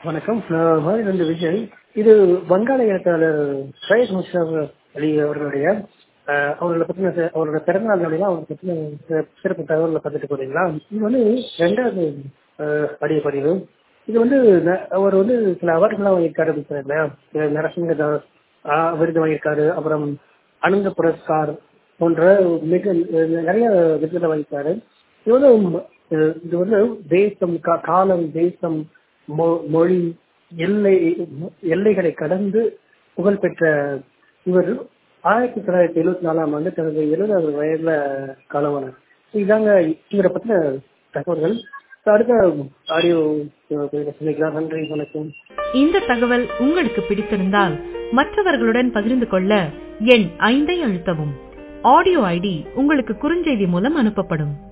வணக்கம் நான் மாநில விஜய் இது வங்காள எழுத்தாளர் சையத் முஷாப் அலி அவர்களுடைய அஹ், அவர்களை பத்தின சில- அவரோட பிறந்தநாள் நாளையில அவரை பத்தின சிற- சிறப்பு தகவல்களை பார்த்துட்டு போறீங்களா இது வந்து ரெண்டாவது அஹ், ஆடியோ பதிவு இது வந்து ந- அவர் வந்து சில அவார்டுகள்லாம் வாங்கியிருக்காரு அப்படின்னு சொன்னேன் இல்லையா? இது நரசிங்க தாஸ் ஆஹ், விருது வாங்கியிருக்காரு அப்புறம் அனந்த புரஸ்கார் போன்ற மிக அஹ், நிறைய விருதுகளை வாங்கியிருக்காரு இது வந்து உம், இது- இது வந்து தேசம் கா- காலம் தேசம் மொ- மொழி எல்லை எல்லைகளை கடந்து புகழ்பெற்ற இவர் ஆயிரத்தி தொள்ளாயிரத்தி எழுபத்தி நாலாம் ஆண்டு தனது எழுபதாவது வயதுல காலமானார் இதாங்க இவரை பத்தின தகவல்கள் அடுத்த ஆடியோ சொல்லிக்கலாம் நன்றி வணக்கம் இந்த தகவல் உங்களுக்கு பிடித்திருந்தால் மற்றவர்களுடன் பகிர்ந்து கொள்ள எண் ஐந்தை அழுத்தவும் ஆடியோ ஐடி உங்களுக்கு குறுஞ்செய்தி மூலம் அனுப்பப்படும்